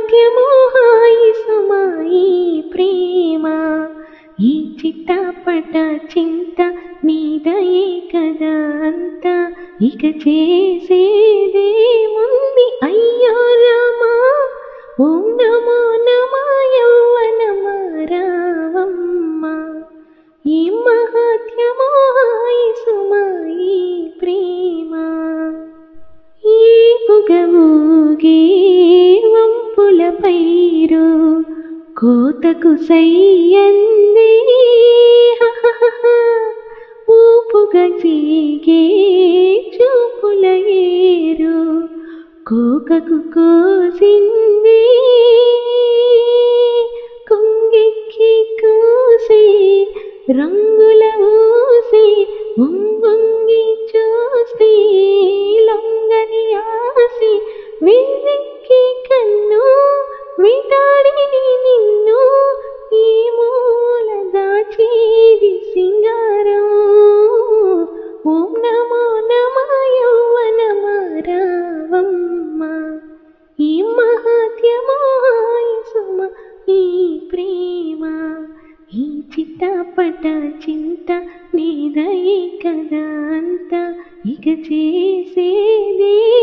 మహాత్యము హాయి సుమాయి ప్రేమ ఈ చిట్టపట చింత నీదయే కదా అంత ఇక చేసేదేముంది అయ్యో రామా ఓం నమో నమా యౌవనమ రావమ్మ ఈ మహాత్యము హాయి సుమాయి ప్రేమ ఈ పుగమూగే వంపుల పైరు కోతకు సయ్యంది ఊపుగ చీగే చూపుల ఏరు కోకకు కోసింది కుంగిక్కి కూసి రంగుల ఊసి ఉంగొంగి చూసి లొంగని ఆసి వెన్నెక్కి కన్ను విటాడిని నిన్ను ఈ మూల దాచేది సింగారం ఓం నమో నమ యౌవనమ రావమ్మ ఈ మహాత్యమో హాయి సుమ ఈ ప్రేమ ఈ చిట్టపట చింత నీదయే కదా అంత ఇక చేసేదే